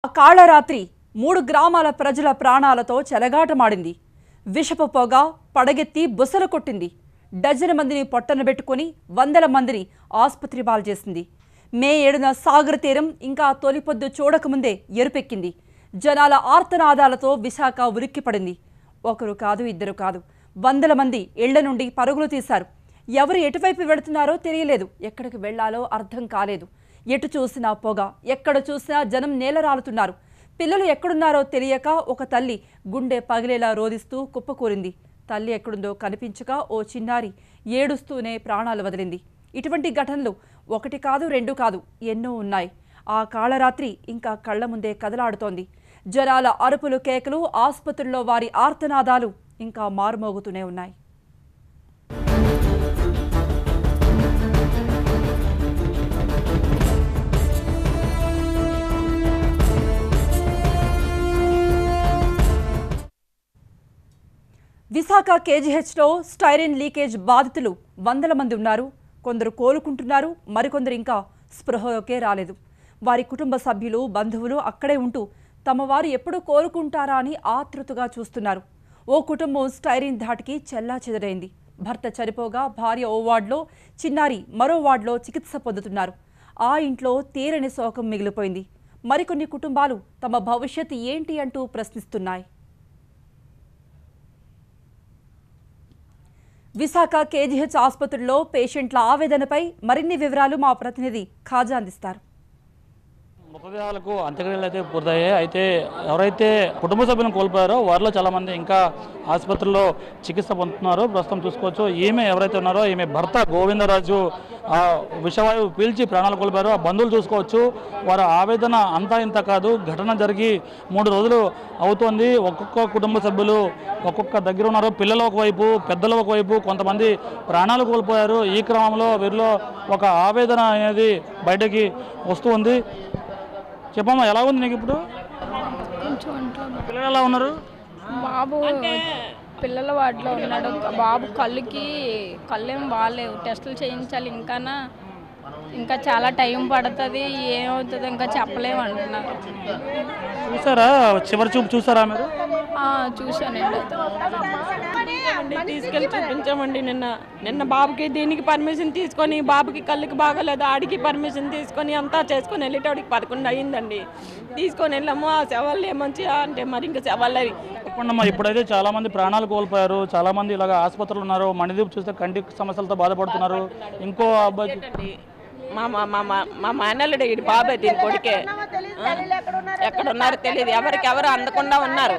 ఆ కాళరాత్రి మూడు గ్రామాల ప్రజల ప్రాణాలతో చెలగాటమాడింది విషపు పొగ పడగెత్తి బుసలు కొట్టింది డజన్ మందిని పొట్టన పెట్టుకుని వందల మందిని ఆసుపత్రి పాలు చేసింది మే ఏడున సాగర తీరం ఇంకా తొలిపొద్దు చూడకముందే ఎరుపెక్కింది జనాల ఆర్తనాదాలతో విశాఖ ఉలిక్కిపడింది ఒకరు కాదు ఇద్దరు కాదు వందల మంది ఇళ్ల నుండి పరుగులు తీశారు ఎవరు ఎటువైపు వెళుతున్నారో తెలియలేదు ఎక్కడికి వెళ్లాలో అర్థం కాలేదు ఎటు చూసినా పొగ ఎక్కడ చూసినా జనం నేలరాలుతున్నారు పిల్లలు ఎక్కడున్నారో తెలియక ఒక తల్లి గుండె పగిలేలా రోదిస్తూ కుప్పకూరింది తల్లి ఎక్కడుందో కనిపించక ఓ చిన్నారి ఏడుస్తూనే ప్రాణాలు వదిలింది ఇటువంటి ఘటనలు ఒకటి కాదు రెండు కాదు ఎన్నో ఉన్నాయి ఆ కాళరాత్రి ఇంకా కళ్ల ముందే కదలాడుతోంది జనాల అరుపులు కేకలు ఆసుపత్రుల్లో వారి ఆర్తనాదాలు ఇంకా మారుమోగుతూనే ఉన్నాయి విశాఖ కేజీహెచ్లో స్టైరిన్ లీకేజ్ బాధితులు వందల మంది ఉన్నారు కొందరు కోలుకుంటున్నారు మరికొందరు ఇంకా స్పృహలోకే రాలేదు వారి కుటుంబ సభ్యులు బంధువులు అక్కడే ఉంటూ తమ వారు ఎప్పుడు కోలుకుంటారా అని ఆతృతగా చూస్తున్నారు ఓ కుటుంబం స్టైరిన్ ధాటికి చెల్లా చెదరైంది భర్త చనిపోగా భార్య ఓ వార్డులో చిన్నారి మరో వార్డులో చికిత్స పొందుతున్నారు ఆ ఇంట్లో తీరని శోకం మిగిలిపోయింది మరికొన్ని కుటుంబాలు తమ భవిష్యత్ ఏంటి అంటూ ప్రశ్నిస్తున్నాయి విశాఖ కేజీహెచ్ ఆసుపత్రిలో పేషెంట్ల ఆవేదనపై మరిన్ని వివరాలు మా ప్రతినిధి ఖాజా అందిస్తారు మృతదేహాలకు అంత్యక్రియలు అయితే పూర్తయ్యాయి అయితే ఎవరైతే కుటుంబ సభ్యులను కోల్పోయారో వారిలో చాలామంది ఇంకా ఆసుపత్రిలో చికిత్స పొందుతున్నారో ప్రస్తుతం చూసుకోవచ్చు ఈమె ఎవరైతే ఉన్నారో ఈమె భర్త గోవిందరాజు ఆ విషవాయువు పీల్చి ప్రాణాలు కోల్పోయారో ఆ బంధువులు చూసుకోవచ్చు వారి ఆవేదన అంతా ఇంత కాదు ఘటన జరిగి మూడు రోజులు అవుతోంది ఒక్కొక్క కుటుంబ సభ్యులు ఒక్కొక్క దగ్గర ఉన్నారు పిల్లలు ఒకవైపు పెద్దలు ఒకవైపు కొంతమంది ప్రాణాలు కోల్పోయారు ఈ క్రమంలో వీరిలో ఒక ఆవేదన అనేది బయటకి వస్తూ ఉంది చెప్పమ్మా ఎలా ఉంది నీకు ఇప్పుడు కొంచెం ఒంట్లో పిల్లలు ఎలా ఉన్నారు బాబు పిల్లల వార్డులో ఉన్నాడు బాబు కళ్ళుకి కళ్ళేం బాగాలేవు టెస్టులు చేయించాలి ఇంకానా ఇంకా చాలా టైం పడుతుంది ఏమవుతుందో ఇంకా చెప్పలేము అంటున్నారు చూసారా చివరి చూపు చూసారా మీరు ఆ, చూశానండి అండి తీసుకెళ్ళి చూపించామండి నిన్న నిన్న బాబుకి దీనికి పర్మిషన్ తీసుకొని బాబుకి కళ్ళకి బాగోలేదు ఆడికి పర్మిషన్ తీసుకొని అంతా చేసుకొని వెళ్ళేటోడికి పదకొండు అయ్యిందండి తీసుకొని వెళ్ళాము ఆ శవాళ్ళు ఏమంచి అంటే మరి ఇంకా శవాళ్ళు చెప్పండమ్మా ఇప్పుడైతే చాలా మంది ప్రాణాలు కోల్పోయారు చాలా మంది ఇలాగ ఆసుపత్రులు ఉన్నారు మణిదీప్ చూస్తే కంటి సమస్యలతో బాధపడుతున్నారు ఇంకో అబ్బాయి అండి మా మా మా మా మా మేనల్లుడు ఇటు బాబాయ్ దీని కొడుకే ఆ? ఎక్కడ ఉన్నారో తెలియదు ఎవరికి ఎవరు అందకుండా ఉన్నారు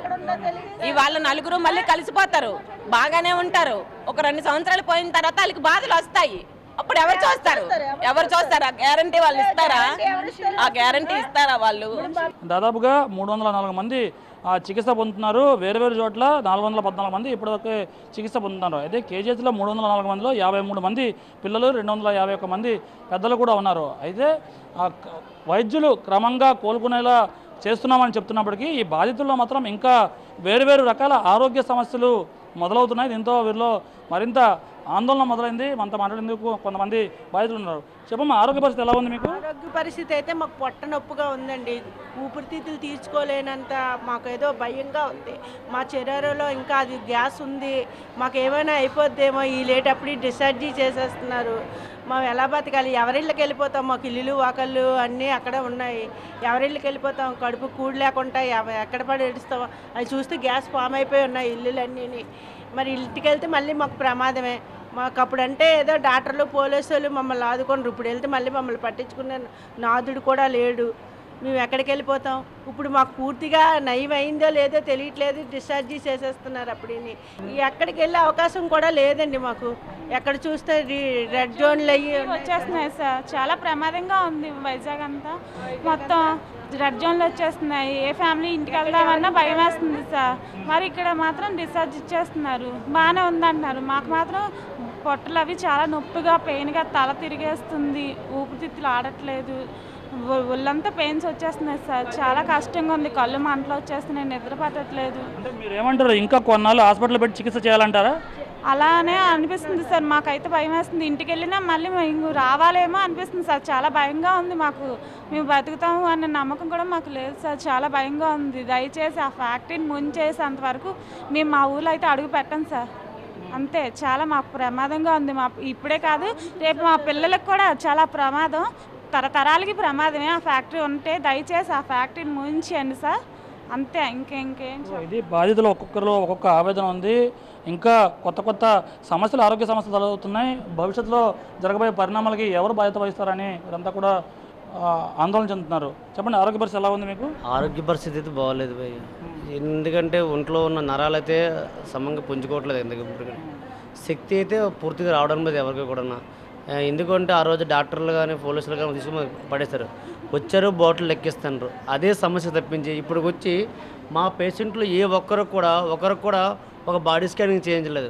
ఇవాళ నలుగురు మళ్ళీ కలిసిపోతారు బాగానే ఉంటారు ఒక రెండు సంవత్సరాలు పోయిన తర్వాత వాళ్ళకి బాధలు వస్తాయి అప్పుడు ఎవరు చూస్తారు ఎవరు చూస్తారు ఆ గ్యారంటీ వాళ్ళు ఇస్తారా ఆ గ్యారంటీ ఇస్తారా వాళ్ళు దాదాపుగా మూడు వందల నాలుగు మంది ఆ, చికిత్స పొందుతున్నారు వేరు వేరు చోట్ల నాలుగు వందల పద్నాలుగు మంది ఇప్పటివరకు చికిత్స పొందుతున్నారు అయితే కేజీహెచ్లో మూడు వందల నాలుగు మందిలో యాభై మూడు మంది పిల్లలు రెండు వందల యాభై ఒక్క మంది పెద్దలు కూడా ఉన్నారు అయితే ఆ క- వైద్యులు క్రమంగా కోలుకునేలా చేస్తున్నామని చెప్తున్నప్పటికీ ఈ బాధితుల్లో మాత్రం ఇంకా వేరు వేరు రకాల ఆరోగ్య సమస్యలు మొదలవుతున్నాయి దీంతో వీరిలో మరింత ఆందోళన మొదలైంది మనతో మాట్లాడేందుకు కొంతమంది బాధితులు ఉన్నారు చెప్పమ్మా ఆరోగ్య పరిస్థితి ఎలా ఉంది మీకు ఆరోగ్య పరిస్థితి అయితే మాకు పొట్ట నొప్పిగా ఉందండి ఊపిరితిత్తులు తీర్చుకోలేనంత మాకు ఏదో భయంగా ఉంది మా శరీరంలో ఇంకా అది గ్యాస్ ఉంది మాకు ఏమైనా అయిపోద్దేమో ఈ లేటప్పుడు డిశ్చార్జీ చేసేస్తున్నారు మేము ఎలా బతకాలి ఎవరిళ్ళకి వెళ్ళిపోతాం మాకు ఇల్లులు వాకళ్ళు అన్నీ అక్కడే ఉన్నాయి ఎవరిళ్ళకి వెళ్ళిపోతాం కడుపు కూడు లేకుండా ఎవ- ఎక్కడ పడి ఏడుస్తాం అవి చూస్తే గ్యాస్ ఫామ్ అయిపోయి ఉన్నాయి ఇల్లులన్నీ మరి ఇంటికి వెళ్తే మళ్ళీ మాకు ప్రమాదమే మాకు అప్పుడు అంటే ఏదో డాక్టర్లు పోలీసులు మమ్మల్ని ఆదుకొని ఇప్పుడు వెళ్తే మళ్ళీ మమ్మల్ని పట్టించుకునే నాదుడు కూడా లేడు మేము ఎక్కడికి వెళ్ళిపోతాం ఇప్పుడు మాకు పూర్తిగా నయం అయిందో లేదో తెలియట్లేదు డిశ్చార్జీ చేసేస్తున్నారు అప్పుడని ఎక్కడికి వెళ్ళే అవకాశం కూడా లేదండి మాకు ఎక్కడ చూస్తే రి- రెడ్ జోన్లు అయ్యి ఉన్నాయి. వచ్చేస్తున్నాయి సార్ చాలా ప్రమాదంగా ఉంది వైజాగ్ అంతా మొత్తం రెడ్ జోన్లు వచ్చేస్తున్నాయి ఏ ఫ్యామిలీ ఇంటికి వెళ్దామన్నా భయం వేస్తుంది సార్ మరి ఇక్కడ మాత్రం డిశ్చార్జ్ ఇచ్చేస్తున్నారు బాగానే ఉందంటున్నారు మాకు మాత్రం పొట్టలు అవి చాలా నొప్పిగా పెయిన్గా తల తిరిగేస్తుంది ఊపిరితిత్తులు ఆడట్లేదు ఒ- ఒళ్ళంతా పెయిన్స్ వచ్చేస్తున్నాయి సార్ చాలా కష్టంగా ఉంది కళ్ళు మంటలు వచ్చేస్తున్నాయి నిద్ర పట్టట్లేదు అంటే మీరు ఏమంటారు ఇంకా కొన్నాళ్ళు హాస్పిటల్ పెట్టి చికిత్స చేయాలంటారా అలానే అనిపిస్తుంది సార్ మాకైతే భయం వేస్తుంది ఇంటికి వెళ్ళినా మళ్ళీ మేము రావాలేమో అనిపిస్తుంది సార్ చాలా భయంగా ఉంది మాకు మేము బతుకుతాము అనే నమ్మకం కూడా మాకు లేదు సార్ చాలా భయంగా ఉంది దయచేసి ఆ ఫ్యాక్టరీని ముంచేసేంత వరకు మేము మా ఊళ్ళో అయితే అడుగు పెట్టం సార్ అంతే చాలా మాకు ప్రమాదంగా ఉంది మా ఇప్పుడే కాదు రేపు మా పిల్లలకు కూడా చాలా ప్రమాదం తరతరాలకి ప్రమాదమే ఆ ఫ్యాక్టరీ ఉంటే దయచేసి ఆ ఫ్యాక్టరీని ముంచేయండి సార్ అంతే ఇంకే ఇంకేం సో ఇది బాధితులు ఒక్కొక్కరిలో ఒక్కొక్క ఆవేదన ఉంది ఇంకా కొత్త కొత్త సమస్యలు ఆరోగ్య సమస్యలు తలవుతున్నాయి భవిష్యత్తులో జరగబోయే పరిణామాలకి ఎవరు బాధ్యత వహిస్తారని వీరంతా కూడా ఆ, ఆందోళన చెందుతున్నారు చెప్పండి ఆరోగ్య పరిస్థితి ఎలా ఉంది మీకు ఆరోగ్య పరిస్థితి అయితే బాగోలేదు భయ్య ఎందుకంటే ఒంట్లో ఉన్న నరాలు అయితే సమంగా పుంజుకోవట్లేదు ఎందుకంటే శక్తి అయితే పూర్తిగా రావడం లేదు ఎవరికి కూడా ఆ, ఎందుకంటే ఆ రోజు డాక్టర్లు కానీ పోలీసులు కానీ తీసుకుని పడేస్తారు వచ్చారు బాటిల్ లెక్కిస్తున్నారు అదే సమస్య తప్పించి ఇప్పుడు వచ్చి మా పేషెంట్లు ఏ ఒక్కరికి కూడా ఒకరికి కూడా ఒక బాడీ స్కానింగ్ చేయించలేదు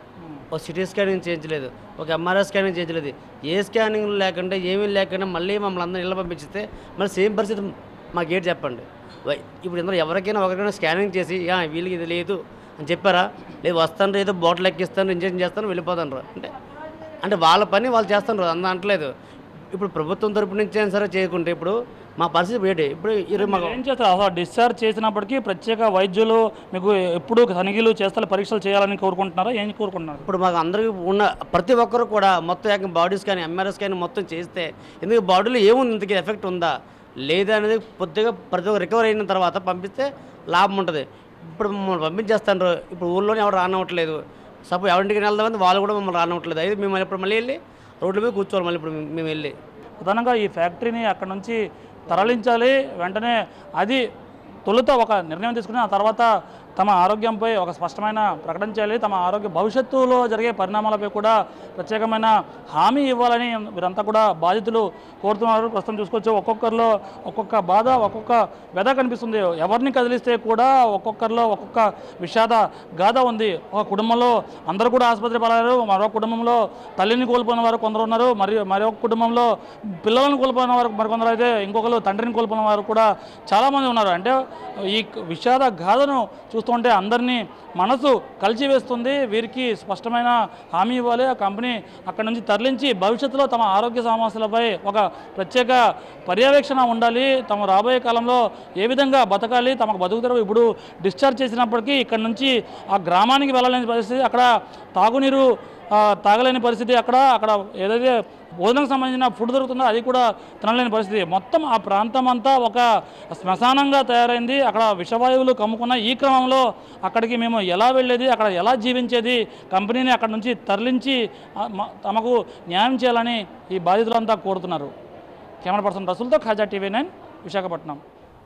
ఒక సిటీ స్కానింగ్ చేయించలేదు ఒక ఎంఆర్ఐ స్కానింగ్ చేయించలేదు ఏ స్కానింగ్ లేకుండా ఏమీ లేకుండా మళ్ళీ మమ్మల్ని అందరూ ఇళ్ళ పంపించితే మళ్ళీ సేమ్ పరిస్థితి మాకు ఏంటి చెప్పండి వై- ఇప్పుడు ఇందులో ఎవరికైనా ఒకరికైనా స్కానింగ్ చేసి "యా, వీళ్ళకి ఇది లేదు అని చెప్పారా లేదు వస్తాను ఏదో బాటిల్ ఎక్కిస్తాను ఇంజక్షన్ చేస్తాను వెళ్ళిపోతాను అంటే అంటే వాళ్ళ పని వాళ్ళు చేస్తాను అంత అంటలేదు ఇప్పుడు ప్రభుత్వం తరపు నుంచి అయినా సరే చేయకుంటే ఇప్పుడు మా పరిస్థితి ఏంటి ఇప్పుడు ఇరు మాకు ఏం చేస్తారు అసలు డిశ్చార్జ్ చేసినప్పటికీ ప్రత్యేక వైద్యులు మీకు ఎప్పుడు తనిఖీలు చేస్తారు పరీక్షలు చేయాలని కోరుకుంటున్నారా ఏం కోరుకుంటున్నారు ఇప్పుడు మాకు అందరికీ ఉన్న ప్రతి ఒక్కరు కూడా మొత్తం ఏకం బాడీస్ కానీ ఎంఆర్ఎస్ కానీ మొత్తం చేస్తే ఎందుకు బాడీలో ఏముంది ఇంతకీ ఎఫెక్ట్ ఉందా లేదా అనేది కొద్దిగా ప్రతి ఒక్క రికవర్ అయిన తర్వాత పంపిస్తే లాభం ఉంటుంది ఇప్పుడు మమ్మల్ని పంపించేస్తాను ఇప్పుడు ఊళ్ళోనే ఎవరు రానవట్లేదు సపోజ్ ఎవరింటికి వెళ్దామని వాళ్ళు కూడా మమ్మల్ని రానవట్లేదు అయితే మేము ఇప్పుడు మళ్ళీ వెళ్ళి రోడ్ల మీద కూర్చోవాలి మళ్ళీ ఇప్పుడు మేము వెళ్ళి ప్రధానంగా ఈ ఫ్యాక్టరీని అక్కడ నుంచి తరలించాలి వెంటనే అది తొలుత ఒక నిర్ణయం తీసుకుని ఆ తర్వాత తమ ఆరోగ్యంపై ఒక స్పష్టమైన ప్రకటన చేయాలి తమ ఆరోగ్య భవిష్యత్తులో జరిగే పరిణామాలపై కూడా ప్రత్యేకమైన హామీ ఇవ్వాలని వీరంతా కూడా బాధితులు కోరుతున్నారు ప్రస్తుతం చూసుకోవచ్చు ఒక్కొక్కరిలో ఒక్కొక్క బాధ ఒక్కొక్క వ్యధ కనిపిస్తుంది ఎవరిని కదిలిస్తే కూడా ఒక్కొక్కరిలో ఒక్కొక్క విషాద గాథ ఉంది ఒక కుటుంబంలో అందరూ కూడా ఆసుపత్రి పాలయ్యారు మరో కుటుంబంలో తల్లిని కోల్పోయిన వారు కొందరు ఉన్నారు మరియు మరొక కుటుంబంలో పిల్లలను కోల్పోయిన వారు మరికొందరు అయితే ఇంకొకరు తండ్రిని కోల్పోయిన వారు కూడా చాలామంది ఉన్నారు అంటే ఈ విషాద గాథను చూస్తుంటే అందరినీ మనసు కలిచివేస్తుంది వీరికి స్పష్టమైన హామీ ఇవ్వాలి ఆ కంపెనీ అక్కడ నుంచి తరలించి భవిష్యత్తులో తమ ఆరోగ్య సమస్యలపై ఒక ప్రత్యేక పర్యవేక్షణ ఉండాలి తమ రాబోయే కాలంలో ఏ విధంగా బతకాలి తమకు బతుకుతారో ఇప్పుడు డిశ్చార్జ్ చేసినప్పటికీ ఇక్కడ నుంచి ఆ గ్రామానికి వెళ్ళలేని పరిస్థితి అక్కడ తాగునీరు ఆ, తాగలేని పరిస్థితి అక్కడ అక్కడ ఏదైతే భోజనం సంబంధించిన ఫుడ్ దొరుకుతుందో అది కూడా తినలేని పరిస్థితి మొత్తం ఆ ప్రాంతం అంతా ఒక శ్మశానంగా తయారైంది అక్కడ విషవాయువులు కమ్ముకున్న ఈ క్రమంలో అక్కడికి మేము ఎలా వెళ్ళేది అక్కడ ఎలా జీవించేది కంపెనీని అక్కడ నుంచి తరలించి ఆ, మ- తమకు న్యాయం చేయాలని ఈ బాధితులంతా కోరుతున్నారు కెమెరా పర్సన్ రసూల్తో ఖాజా టీవీ నైన్ విశాఖపట్నం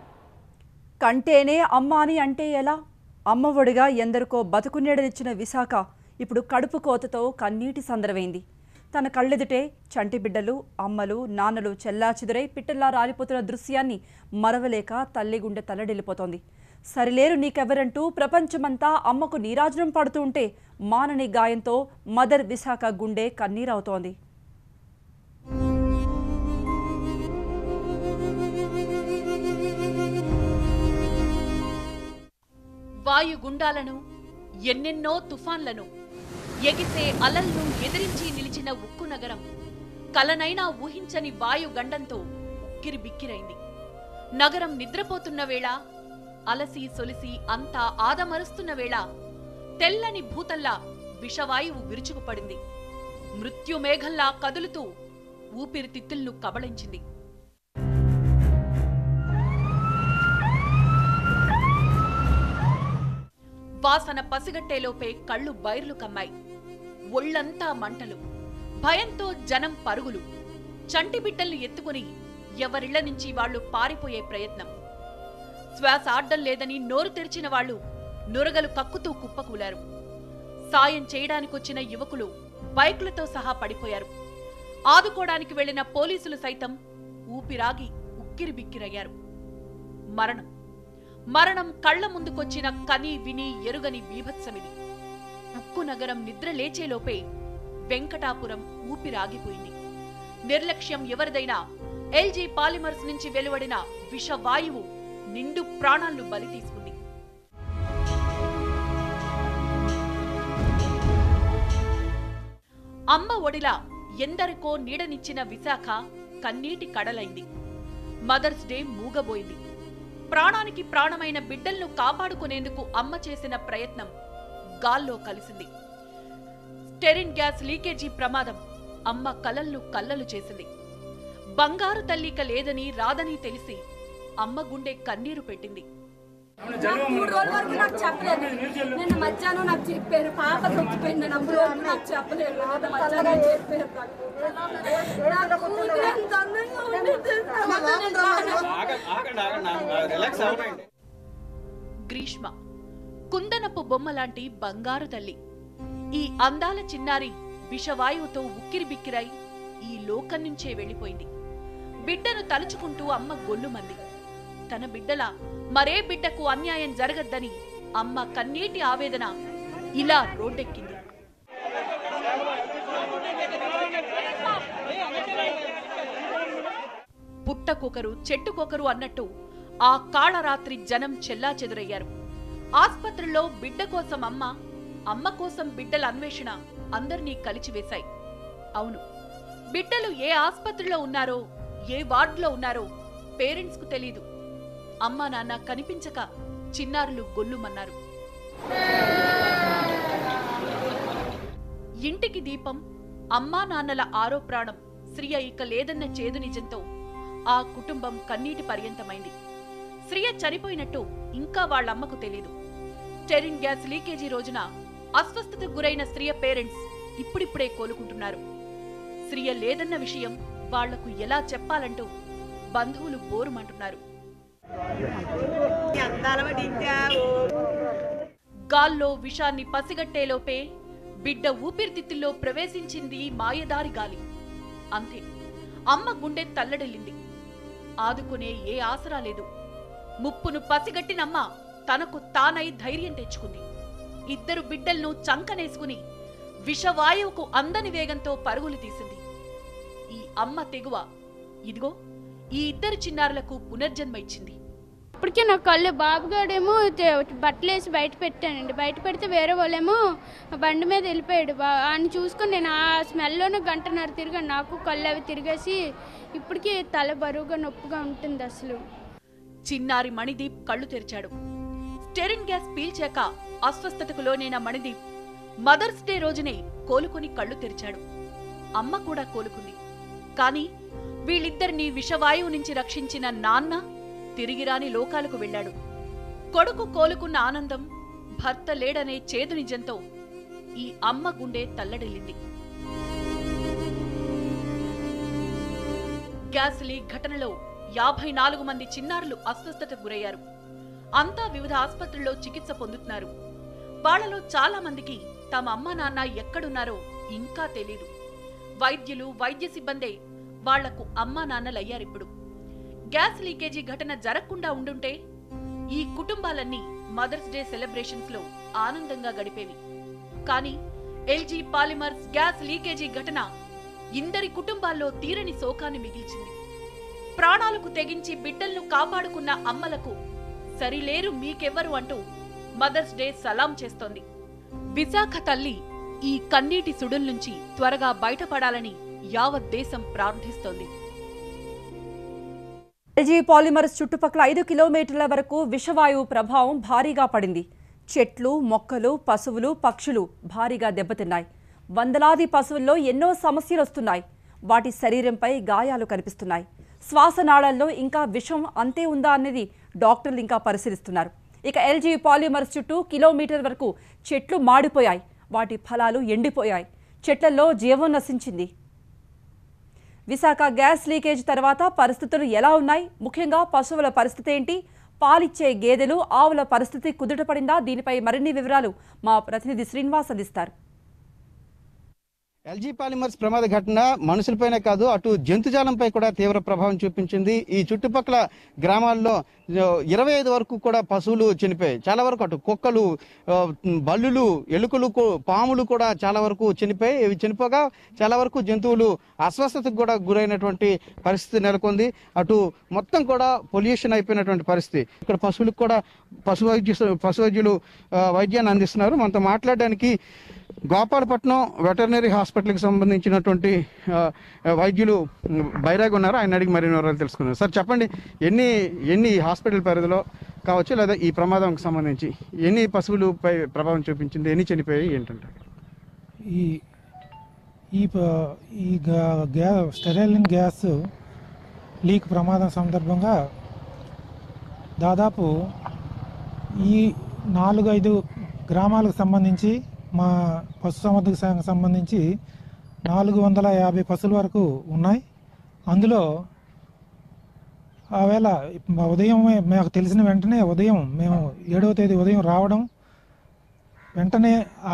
కంటేనే అమ్మ అని అంటే ఎలా అమ్మఒడిగా ఎందరికో బతుకునీడనిచ్చిన విశాఖ ఇప్పుడు కడుపు కోతతో కన్నీటి సందరవైంది తన కళ్ళెదుటే చంటి బిడ్డలు అమ్మలు నాన్నలు చెల్లాచెదురై పిట్టల్లా రాలిపోతున్న దృశ్యాన్ని మరవలేక తల్లి గుండె తల్లడిల్లిపోతోంది సరిలేరు నీకెవరంటూ ప్రపంచమంతా అమ్మకు నీరాజనం పడుతూ ఉంటే మానని గాయంతో మదర్ విశాఖ గుండె కన్నీరవుతోంది వాయుగుండాలను ఎన్నెన్నో తుఫాన్లను ఎగిసే అలల్ను ఎదిరించి నిలిచిన ఉక్కు నగరం కలనైనా ఊహించని వాయుగండంతో ఉక్కిరిబిక్కిరైంది నగరం నిద్రపోతున్న వేళ అలసి సొలిసి అంతా ఆదమరుస్తున్న వేళ తెల్లని భూతల్లా విషవాయువు విరుచుకుపడింది మృత్యుమేఘంలా కదులుతూ ఊపిరితిత్తుల్ను కబళించింది వాసన పసిగట్టేలోపే కళ్ళు బైర్లు కమ్మాయి ఒళ్ళంతా మంటలు భయంతో జనం పరుగులు చంటి బిడ్డల్ని ఎత్తుకుని ఎవరిళ్ల నుంచి వాళ్లు పారిపోయే ప్రయత్నం శ్వాస ఆడ్డం లేదని నోరు తెరిచిన వాళ్ళు నురగలు కక్కుతూ కుప్పకూలారు సాయం చేయడానికొచ్చిన యువకులు బైకులతో సహా పడిపోయారు ఆదుకోవడానికి వెళ్లిన పోలీసులు సైతం ఊపిరాగి ఉక్కిరిబిక్కిరయ్యారు మరణం మరణం కళ్ల ముందుకొచ్చిన కని విని ఎరుగని బీభత్సమిది ఉక్కు నగరం నిద్ర లేచేలోపే వెంకటాపురం ఊపిరాగిపోయింది నిర్లక్ష్యం ఎవరిదైనా ఎల్జీ పాలిమర్స్ నుంచి వెలువడిన విషవాయువు నిండు ప్రాణాలను బలి తీసుకుంది అమ్మ ఒడిలా ఎందరికో నీడనిచ్చిన విశాఖ కన్నీటి కడలైంది మదర్స్ డే మూగబోయింది ప్రాణానికి ప్రాణమైన బిడ్డలను కాపాడుకునేందుకు అమ్మ చేసిన ప్రయత్నం గాల్లో కలిసింది స్టెరిన్ గ్యాస్ లీకేజీ ప్రమాదం అమ్మ కలల్ను కల్లలు చేసింది బంగారు తల్లిక లేదని రాదని తెలిసి అమ్మ గుండె కన్నీరు పెట్టింది నాకు మూడు రోజుల వరకు నాకు చెప్పలేదు నిన్న మధ్యాహ్నం నాకు చెప్పారు పాప చచ్చిపోయింది నేను అప్పుడు వరకు నాకు చెప్పలేదు నిన్న మధ్యాహ్నం చెప్పారు నాకు. నాకు కూతురు ఎంత అందంగా ఉండేది తెలుసా? నేను రాను. గ్రీష్మ కుందనపు బొమ్మ లాంటి బంగారు తల్లి ఈ అందాల చిన్నారి విషవాయువుతో ఉక్కిరిబిక్కిరై ఈ లోకం నుంచే వెళ్ళిపోయింది బిడ్డను తలుచుకుంటూ అమ్మ గొల్లుమంది తన బిడ్డల మరే బిడ్డకు అన్యాయం జరగద్దని అమ్మ కన్నీటి ఆవేదన ఇలా రోడ్డెక్కింది పుట్టకొకరు చెట్టుకొకరు అన్నట్టు ఆ కాళరాత్రి జనం చెల్లా చెదురయ్యారు ఆస్పత్రిలో బిడ్డ కోసం అమ్మ అమ్మ కోసం బిడ్డల అన్వేషణ అందర్నీ కలిచివేశాయి అవును బిడ్డలు ఏ ఆస్పత్రిలో ఉన్నారో ఏ వార్డులో ఉన్నారో పేరెంట్స్ కు తెలీదు అమ్మా నాన్న కనిపించక చిన్నారులు గొల్లుమన్నారు ఇంటికి దీపం అమ్మా నాన్నల ఆరో ప్రాణం శ్రియ ఇక లేదన్న చేదు నిజంతో ఆ కుటుంబం కన్నీటి పర్యంతమైంది శ్రియ చనిపోయినట్టు ఇంకా వాళ్ళమ్మకు తెలీదు స్టెరిన్ గ్యాస్ లీకేజీ రోజున అస్వస్థతకు గురైన శ్రియ పేరెంట్స్ ఇప్పుడిప్పుడే కోలుకుంటున్నారు శ్రియ లేదన్న విషయం వాళ్లకు ఎలా చెప్పాలంటూ బంధువులు బోరుమంటున్నారు గాల్లో విషాన్ని పసిగట్టేలోపే బిడ్డ ఊపిరితిత్తుల్లో ప్రవేశించింది మాయదారి గాలి అంతే అమ్మ గుండె తల్లడిల్లింది ఆదుకునే ఏ ఆసరా లేదు ముప్పును పసిగట్టినమ్మ తనకు తానై ధైర్యం తెచ్చుకుంది ఇద్దరు బిడ్డలను చంకనేసుకుని విషవాయువుకు అందని వేగంతో పరుగులు తీసింది ఈ అమ్మ తెగువ ఇదిగో ఈ ఇద్దరు చిన్నారులకు పునర్జన్మ ఇచ్చింది ఇప్పటికే నా కళ్ళు బాబుగాడేమో తే- బట్టలు వేసి బయట పెట్టానండి బయట పెడితే వేరే వాళ్ళేమో బండి మీద వెళ్ళిపోయాడు బా- ఆయన చూసుకొని నేను ఆ స్మెల్లోనే గంటన్నర తిరిగాను నాకు కళ్ళు అవి తిరిగేసి ఇప్పటికీ తల బరువుగా నొప్పిగా ఉంటుంది అసలు చిన్నారి మణిదీప్ కళ్ళు తెరిచాడు స్టెరిన్ గ్యాస్ పీల్చాక అస్వస్థతకు లోనైన మణిదీప్ మదర్స్ డే రోజునే కోలుకొని కళ్ళు తెరిచాడు అమ్మ కూడా కోలుకుంది కాని వీళ్ళిద్దరినీ విషవాయువు నుంచి రక్షించిన నాన్న తిరిగిరాని లోకాలకు వెళ్ళాడు కొడుకు కోలుకున్న ఆనందం భర్త లేడనే చేదు నిజంతో ఈ అమ్మ గుండె తల్లడిల్లింది గ్యాస్ లీక్ ఘటనలో యాభై నాలుగు మంది చిన్నారులు అస్వస్థతకు గురయ్యారు అంతా వివిధ ఆసుపత్రుల్లో చికిత్స పొందుతున్నారు వాళ్లలో చాలా మందికి తమ అమ్మా నాన్న ఎక్కడున్నారో ఇంకా తెలీదు వైద్యులు వైద్య సిబ్బందే వాళ్లకు అమ్మా నాన్నలయ్యారిప్పుడు గ్యాస్ లీకేజీ ఘటన జరగకుండా ఉండుంటే ఈ కుటుంబాలన్నీ మదర్స్ డే సెలబ్రేషన్స్ లో ఆనందంగా గడిపేవి కానీ ఎల్జీ పాలిమర్స్ గ్యాస్ లీకేజీ ఘటన ఇందరి కుటుంబాల్లో తీరని శోకాన్ని మిగిల్చింది ప్రాణాలకు తెగించి బిడ్డలను కాపాడుకున్న అమ్మలకు సరిలేరు మీకెవ్వరు అంటూ మదర్స్ డే సలాం చేస్తోంది విశాఖ తల్లి ఈ కన్నీటి సుడుల నుంచి త్వరగా బయటపడాలని యావత్ దేశం ప్రార్థిస్తోంది ఎల్జీ పాలిమర్స్ చుట్టుపక్కల ఐదు కిలోమీటర్ల వరకు విషవాయువు ప్రభావం భారీగా పడింది చెట్లు మొక్కలు పశువులు పక్షులు భారీగా దెబ్బతిన్నాయి వందలాది పశువుల్లో ఎన్నో సమస్యలు వస్తున్నాయి వాటి శరీరంపై గాయాలు కనిపిస్తున్నాయి శ్వాసనాళాల్లో ఇంకా విషం అంతే ఉందా అనేది డాక్టర్లు ఇంకా పరిశీలిస్తున్నారు ఇక ఎల్జీ పాలిమర్స్ చుట్టూ కిలోమీటర్ వరకు చెట్లు మాడిపోయాయి వాటి ఫలాలు ఎండిపోయాయి చెట్లలో జీవం నశించింది విశాఖ గ్యాస్ లీకేజ్ తర్వాత పరిస్థితులు ఎలా ఉన్నాయి ముఖ్యంగా పశువుల పరిస్థితి ఏంటి పాలిచ్చే గేదెలు ఆవుల పరిస్థితి కుదుటపడిందా దీనిపై మరిన్ని వివరాలు మా ప్రతినిధి శ్రీనివాస్ అందిస్తారు ఎల్జీ పాలిమర్స్ ప్రమాద ఘటన మనుషులపైనే కాదు అటు జంతుజాలంపై కూడా తీవ్ర ప్రభావం చూపించింది ఈ చుట్టుపక్కల గ్రామాల్లో ఇరవై ఐదు వరకు కూడా పశువులు చనిపోయాయి చాలా వరకు అటు కుక్కలు ఆ, బల్లులు ఎలుకలు కూ- పాములు కూడా చాలా వరకు చనిపోయి ఇవి చనిపోగా చాలా వరకు జంతువులు అస్వస్థతకు కూడా గురైనటువంటి పరిస్థితి నెలకొంది అటు మొత్తం కూడా పొల్యూషన్ అయిపోయినటువంటి పరిస్థితి ఇక్కడ పశువులకు కూడా పశు వైద్య పశు వైద్యులు ఆ, వైద్యాన్ని అందిస్తున్నారు మనతో మాట్లాడడానికి గోపాలపట్నం వెటర్నరీ హాస్పిటల్ హాస్పిటల్కి సంబంధించినటువంటి ఆ, వైద్యులు ఉమ్, బైరాగ్ ఉన్నారు ఆయన అడిగి మరిన్ని వివరాలు తెలుసుకున్నారు సార్ చెప్పండి ఎన్ని ఎన్ని హాస్పిటల్ పరిధిలో కావచ్చు లేదా ఈ ప్రమాదంకి సంబంధించి ఎన్ని పశువులపై ప్రభావం చూపించింది ఎన్ని చనిపోయాయి ఏంటంటే ఈ ఈ ప- ఈ గా- గ్యా స్టెరైలిన్ గ్యాస్ లీక్ ప్రమాదం సందర్భంగా దాదాపు ఈ నాలుగు ఐదు గ్రామాలకు సంబంధించి మా పశు సంవర్ధక శాఖకు సంబంధించి నాలుగు వందల యాభై పశువుల వరకు ఉన్నాయి అందులో ఆవేళ మా ఉదయం మాకు తెలిసిన వెంటనే ఉదయం మేము ఏడవ తేదీ ఉదయం రావడం వెంటనే ఆ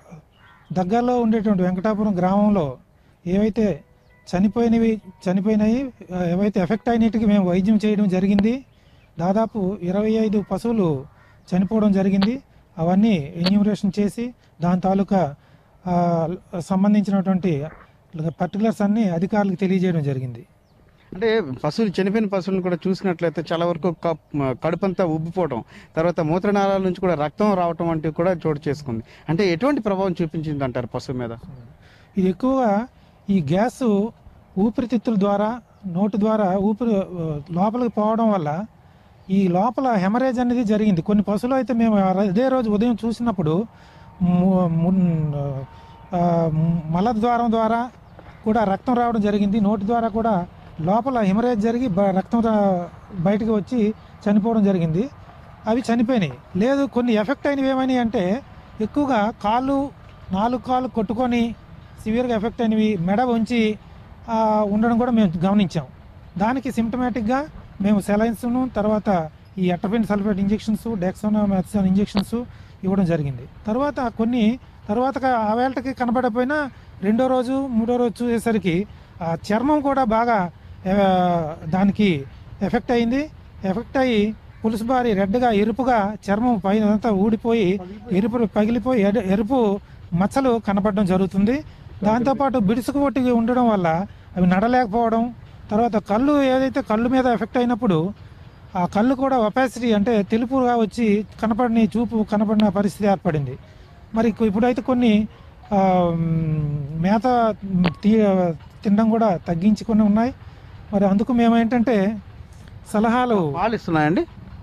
దగ్గరలో ఉండేటువంటి వెంకటాపురం గ్రామంలో ఏవైతే చనిపోయినవి చనిపోయినాయి ఆ, ఏవైతే ఎఫెక్ట్ అయినట్టుగా మేము వైద్యం చేయడం జరిగింది దాదాపు ఇరవై ఐదు పశువులు చనిపోవడం జరిగింది అవన్నీ ఎన్యూమరేషన్ చేసి దాని తాలూకా ఆ, సంబంధించినటువంటి పర్టికులర్స్ అన్నీ అధికారులకు తెలియజేయడం జరిగింది అంటే పశువులు చనిపోయిన పశువులను కూడా చూసినట్లయితే చాలా వరకు కప్- కడుపంతా ఉబ్బిపోవడం తర్వాత మూత్రనాళాల నుంచి కూడా రక్తం రావటం వంటివి కూడా చోటు చేసుకుంది అంటే ఎటువంటి ప్రభావం చూపించింది అంటారు పశువు మీద ఇది ఎక్కువగా ఈ గ్యాస్ ఊపిరితిత్తుల ద్వారా నోటి ద్వారా ఊపిరి ఆ, లోపలికి పోవడం వల్ల ఈ లోపల హెమరేజ్ అనేది జరిగింది కొన్ని పశువులు అయితే మేము అదే రోజు ఉదయం చూసినప్పుడు ము- ము- ఆ, మలద్వారం ద్వారా కూడా రక్తం రావడం జరిగింది నోటి ద్వారా కూడా లోపల హిమరేజ్ జరిగి బ- రక్తం రా- బయటకు వచ్చి చనిపోవడం జరిగింది అవి చనిపోయినాయి లేదు కొన్ని ఎఫెక్ట్ అయినవి ఏమని అంటే ఎక్కువగా కాళ్ళు నాలుగు కాళ్ళు కొట్టుకొని సివియర్గా ఎఫెక్ట్ అయినవి మెడ ఉంచి ఆ, ఉండడం కూడా మేము గమనించాం దానికి సిమ్టమేటిక్గా మేము సెలైన్స్ను తర్వాత ఈ atropine sulphate injections dexamethasone injections ఇవ్వడం జరిగింది తర్వాత కొన్ని తర్వాత ఆ వేళకి కనబడకపోయినా రెండో రోజు మూడో రోజు చూసేసరికి ఆ చర్మం కూడా బాగా ఆ, దానికి ఎఫెక్ట్ అయింది ఎఫెక్ట్ అయ్యి పులుసు బారి రెడ్గా ఎరుపుగా చర్మం పైన అంతా ఊడిపోయి ఎరుపు పగిలిపోయి ఎడ- ఎరుపు మచ్చలు కనపడడం జరుగుతుంది దాంతోపాటు బిడుసుకు పొట్టి ఉండడం వల్ల అవి నడలేకపోవడం తర్వాత కళ్ళు ఏదైతే కళ్ళు మీద ఎఫెక్ట్ అయినప్పుడు ఆ కళ్ళు కూడా ఒపాసిటీ అంటే తెలుపుగా వచ్చి కనపడని చూపు కనపడిన పరిస్థితి ఏర్పడింది మరి ఇప్పు- ఇప్పుడైతే కొన్ని ఆ, మ్, మేత తీ తినడం కూడా తగ్గించుకొని ఉన్నాయి మరి అందుకు మేము ఏంటంటే సలహాలు పాలు ఇస్తున్నాయండి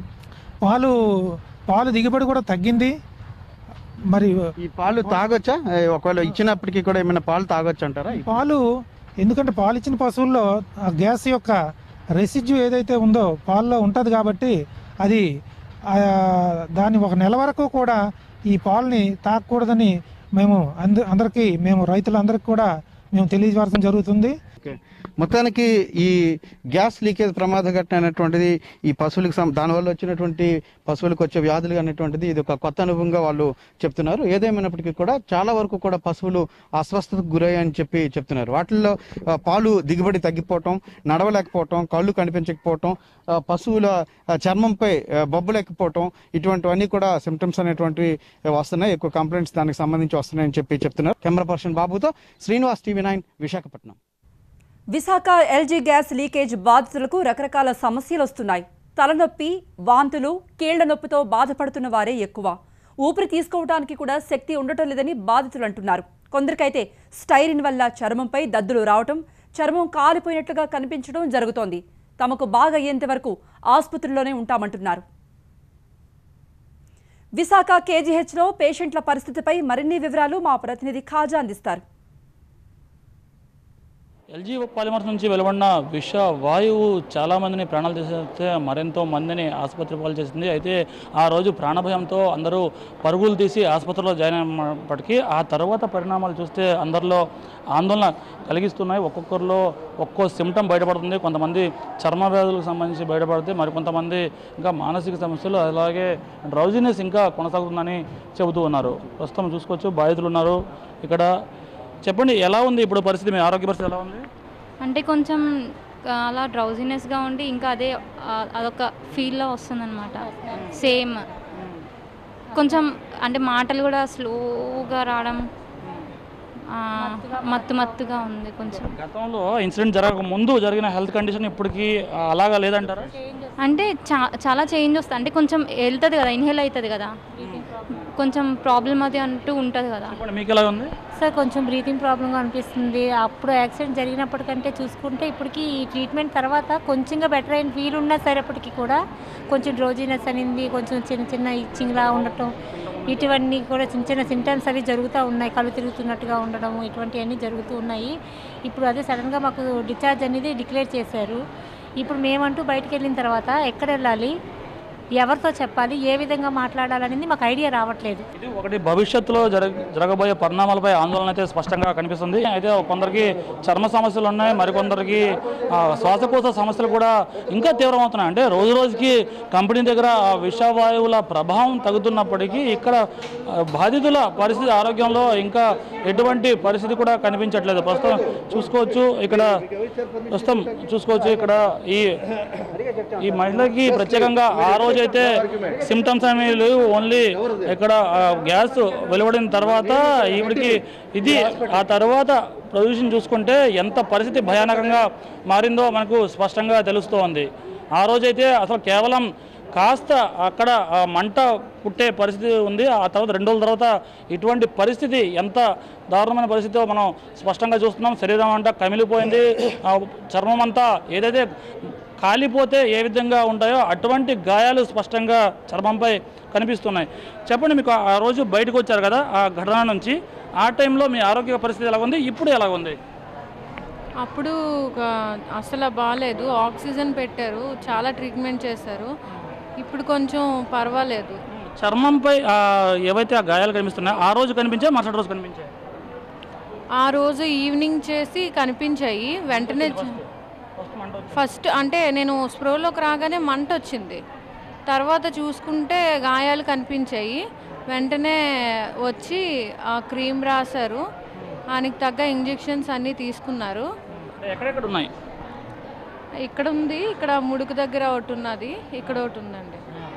పాలు పాలు దిగుబడి కూడా తగ్గింది మరి ఈ పాలు తాగొచ్చా ఏ, ఒకవేళ ఇచ్చినప్పటికీ కూడా ఏమైనా పాలు తాగొచ్చు అంటారా పాలు ఎందుకంటే పాలు ఇచ్చిన పశువుల్లో ఆ గ్యాస్ యొక్క రెసిడ్యూ ఏదైతే ఉందో పాల్లో ఉంటుంది కాబట్టి అది ఆ, దాన్ని ఒక నెల వరకు కూడా ఈ పాలని తాగకూడదని మేము అంద అందరికీ మేము రైతులందరికీ కూడా మేము తెలియజేయడం జరుగుతుంది ఓకే మొత్తానికి ఈ గ్యాస్ లీకేజ్ ప్రమాద ఘటన అనేటువంటిది ఈ పశువులకు సం- దానివల్ల వచ్చినటువంటి పశువులకు వచ్చే వ్యాధులు అనేటువంటిది ఇది ఒక కొత్త అనుభవంగా వాళ్ళు చెప్తున్నారు ఏదేమైనప్పటికీ కూడా చాలా వరకు కూడా పశువులు అస్వస్థతకు గురయ్యాయని చెప్పి చెప్తున్నారు వాటిల్లో ఆ, పాలు దిగుబడి తగ్గిపోవటం నడవలేకపోవటం కళ్ళు కనిపించకపోవటం ఆ, పశువుల ఆ, చర్మంపై ఆ, బొబ్బలేకపోవటం ఇటువంటివన్నీ కూడా సిమ్టమ్స్ అనేటువంటివి వస్తున్నాయి ఎక్కువ కంప్లైంట్స్ దానికి సంబంధించి వస్తున్నాయని చెప్పి చెప్తున్నారు కెమెరా పర్సన్ బాబుతో Srinivas TV nine Visakhapatnam Visakha LG gas leakage బాధితులకు రకరకాల సమస్యలు వస్తున్నాయి తలనొప్పి వాంతులు కీళ్ల నొప్పితో బాధపడుతున్న వారే ఎక్కువ ఊపిరి తీసుకోవడానికి కూడా శక్తి ఉండటం లేదని బాధితులు అంటున్నారు కొందరికైతే స్టైరిన్ వల్ల చర్మంపై దద్దులు రావటం చర్మం కాలిపోయినట్లుగా కనిపించడం జరుగుతోంది తమకు బాగా అయ్యేంత వరకు ఆసుపత్రిలోనే ఉంటామంటున్నారు విశాఖ కేజీహెచ్లో పేషెంట్ల పరిస్థితిపై మరిన్ని వివరాలు మా ప్రతినిధి ఖాజా అందిస్తారు ఎల్జీ పాలిమర్స్ నుంచి వెలువడిన విష వాయువు చాలా మందిని ప్రాణాలు తీసేస్తే మరెంతో మందిని ఆసుపత్రి పాలు చేసింది అయితే ఆ రోజు ప్రాణభయంతో అందరూ పరుగులు తీసి ఆసుపత్రిలో జాయిన్ అయినప్పటికీ ఆ తర్వాత పరిణామాలు చూస్తే అందరిలో ఆందోళన కలిగిస్తున్నాయి ఒక్కొక్కరిలో ఒక్కో సిమ్టమ్ బయటపడుతుంది కొంతమంది చర్మ వ్యాధులకు సంబంధించి బయటపడితే మరికొంతమంది ఇంకా మానసిక సమస్యలు అలాగే డ్రౌజినెస్ ఇంకా కొనసాగుతుందని చెబుతూ ఉన్నారు ప్రస్తుతం చూసుకోవచ్చు బాధితులు ఉన్నారు ఇక్కడ చెప్పండి ఎలా ఉంది ఇప్పుడు పరిస్థితి మీ ఆరోగ్య పరిస్థితి ఎలా ఉంది అంటే కొంచెం ఆ, అలా డ్రౌజినెస్గా ఉండి ఇంకా అదే ఆ, అదొక ఫీల్లో వస్తుందన్నమాట సేమ్ కొంచెం అంటే మాటలు కూడా స్లోగా రావడం ఆ, మత్తు మత్తుగా ఉంది కొంచెం గతంలో ఇన్సిడెంట్ జరగక ముందు జరిగిన హెల్త్ కండిషన్ ఇప్పటికీ ఆ, అలాగా లేదంటారా అంటే చా చాలా చేంజ్ వస్తుంది అంటే కొంచెం వెళ్తుంది కదా ఇన్హేల్ అవుతుంది కదా కొంచెం ప్రాబ్లం అది అంటూ ఉంటుంది కదా ఇప్పుడు మీకు ఎలా ఉంది సార్ కొంచెం బ్రీతింగ్ ప్రాబ్లంగా అనిపిస్తుంది అప్పుడు యాక్సిడెంట్ జరిగినప్పటికంటే చూసుకుంటే ఇప్పటికి ఈ ట్రీట్మెంట్ తర్వాత కొంచెంగా బెటర్ అయిన ఫీల్ ఉన్నా సరేపటికి కూడా కొంచెం డ్రోజీనెస్ అనింది కొంచెం చిన్న చిన్న ఇచ్చింగ్లా ఉండటం ఇటువన్నీ కూడా చిన్న చిన్న సింటమ్స్ అవి జరుగుతూ ఉన్నాయి కళ్ళు తిరుగుతున్నట్టుగా ఉండడం ఇటువంటివన్నీ జరుగుతూ ఉన్నాయి ఇప్పుడు అదే సడన్గా మాకు డిశ్చార్జ్ అనేది డిక్లేర్ చేశారు ఇప్పుడు మేమంటూ బయటికి వెళ్ళిన తర్వాత ఎక్కడ వెళ్ళాలి ఎవరితో చెప్పాలి ఏ విధంగా మాట్లాడాలనేది మాకు ఐడియా రావట్లేదు ఇది ఒకటి భవిష్యత్తులో జరగ జరగబోయే పరిణామాలపై ఆందోళన అయితే స్పష్టంగా కనిపిస్తుంది అయితే కొందరికి చర్మ సమస్యలు ఉన్నాయి మరికొందరికి ఆ, శ్వాసకోశ సమస్యలు కూడా ఇంకా తీవ్రమవుతున్నాయి అంటే రోజు రోజుకి కంపెనీ దగ్గర ఆ విషవాయువుల ప్రభావం తగ్గుతున్నప్పటికీ ఇక్కడ ఆ, బాధితుల పరిస్థితి ఆరోగ్యంలో ఇంకా ఎటువంటి పరిస్థితి కూడా కనిపించట్లేదు ప్రస్తుతం చూసుకోవచ్చు ఇక్కడ ప్రస్తుతం చూసుకోవచ్చు ఇక్కడ ఈ ఈ మహిళకి ప్రత్యేకంగా ఆ రోజైతే సిమ్టమ్స్ అనేవి లేవు ఓన్లీ ఇక్కడ ఆ, గ్యాస్ వెలువడిన తర్వాత ఈవిడికి ఇది ఆ తర్వాత ప్రొడ్యూషన్ చూసుకుంటే ఎంత పరిస్థితి భయానకంగా మారిందో మనకు స్పష్టంగా తెలుస్తోంది ఆ రోజైతే అసలు కేవలం కాస్త అక్కడ ఆ మంట పుట్టే పరిస్థితి ఉంది ఆ తర్వాత రెండు రోజుల తర్వాత ఇటువంటి పరిస్థితి ఎంత దారుణమైన పరిస్థితితో మనం స్పష్టంగా చూస్తున్నాం శరీరం అంతా కమిలిపోయింది ఆ చర్మం అంతా ఏదైతే కాలిపోతే ఏ విధంగా ఉంటాయో అటువంటి గాయాలు స్పష్టంగా చర్మంపై కనిపిస్తున్నాయి చెప్పండి మీకు ఆ రోజు బయటకు వచ్చారు కదా ఆ ఘటన నుంచి ఆ టైంలో మీ ఆరోగ్య పరిస్థితి ఎలా ఉంది ఇప్పుడు ఎలా ఉంది అప్పుడు ఒక అసలు బాగాలేదు ఆక్సిజన్ పెట్టారు చాలా ట్రీట్మెంట్ చేశారు ఇప్పుడు కొంచెం పర్వాలేదు చర్మంపై ఆ, ఏవైతే ఆ గాయాలు కనిపిస్తున్నాయో ఆ రోజు కనిపించాయి మరుసటి రోజు కనిపించాయి ఆ రోజు ఈవినింగ్ చేసి కనిపించాయి వెంటనే ఫస్ట్ అంటే నేను స్ప్రోలోకి రాగానే మంట వచ్చింది తర్వాత చూసుకుంటే గాయాలు కనిపించాయి వెంటనే వచ్చి ఆ క్రీమ్ రాశారు దానికి తగ్గ ఇంజెక్షన్స్ అన్నీ తీసుకున్నారు ఎక్కడెక్కడ ఉన్నాయి ఇక్కడ ఉంది ఇక్కడ ముడుకు దగ్గర ఒకటి ఉన్నది ఇక్కడ ఒకటి ఉందండి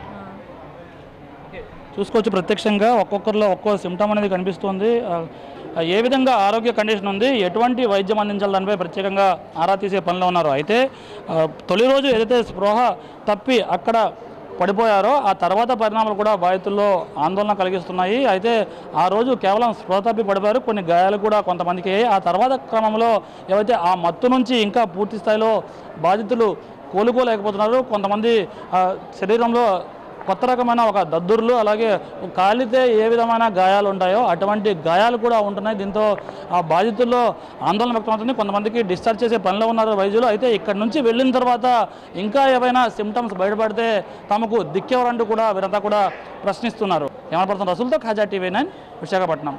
చూసుకోవచ్చు ప్రత్యక్షంగా ఒక్కొక్కరిలో ఒక్కో సిమ్టమ్ అనేది కనిపిస్తుంది ఆ, ఆ, ఏ విధంగా ఆరోగ్య కండిషన్ ఉంది ఎటువంటి వైద్యం అందించాలి దానిపై ప్రత్యేకంగా ఆరా తీసే పనిలో ఉన్నారు అయితే ఆ, తొలి రోజు ఏదైతే స్పృహ తప్పి అక్కడ పడిపోయారో ఆ తర్వాత పరిణామాలు కూడా బాధితుల్లో ఆందోళన కలిగిస్తున్నాయి అయితే ఆ రోజు కేవలం స్పృహ తప్పి పడిపోయారు కొన్ని గాయాలు కూడా కొంతమందికి అయ్యాయి ఆ తర్వాత క్రమంలో ఏవైతే ఆ మత్తు నుంచి ఇంకా పూర్తి స్థాయిలో బాధితులు కోలుకోలేకపోతున్నారు కొంతమంది ఆ, శరీరంలో కొత్త రకమైన ఒక దద్దుర్లు అలాగే కాలితే ఏ విధమైన గాయాలు ఉంటాయో అటువంటి గాయాలు కూడా ఉంటున్నాయి దీంతో ఆ బాధితుల్లో ఆందోళన వ్యక్తమవుతుంది కొంతమందికి డిశ్చార్జ్ చేసే పనిలో ఉన్నారు వైద్యులు అయితే ఇక్కడ నుంచి వెళ్ళిన తర్వాత ఇంకా ఏవైనా సిమ్టమ్స్ బయటపడితే తమకు దిక్కెవరంటూ కూడా వీరంతా కూడా ప్రశ్నిస్తున్నారు ఏమైనా పడుతున్న రసూల్తో ఖాజా టీవీ నైన్ విశాఖపట్నం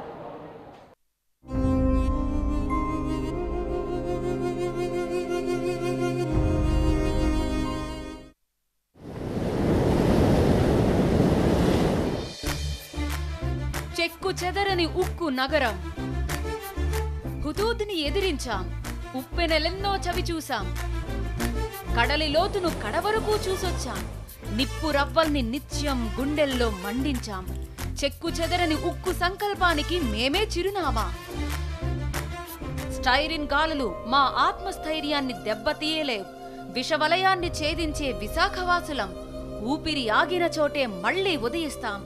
చెక్కు చెదరని ఉక్కు నగరం హుదూద్ని ఎదిరించాం ఉప్పెనెలెన్నో చవి చూసాం కడలి లోతును కడవరకు చూసొచ్చాం నిప్పు రవ్వల్ని నిత్యం గుండెల్లో మండించాం చెక్కు చెదరని ఉక్కు సంకల్పానికి మేమే చిరునామా స్టైరిన్ గాలులు మా ఆత్మస్థైర్యాన్ని దెబ్బతీయలేవు విషవలయాన్ని ఛేదించే విశాఖవాసులం ఊపిరి ఆగిన చోటే మళ్ళీ ఉదయిస్తాం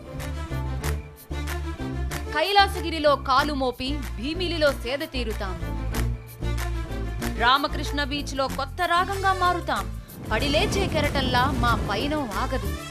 కైలాసగిరిలో కాలు మోపి భీమిలిలో సేద తీరుతాం రామకృష్ణ బీచ్లో కొత్త రాగంగా మారుతాం పడిలేచే కెరటల్లా మా పయనం ఆగదు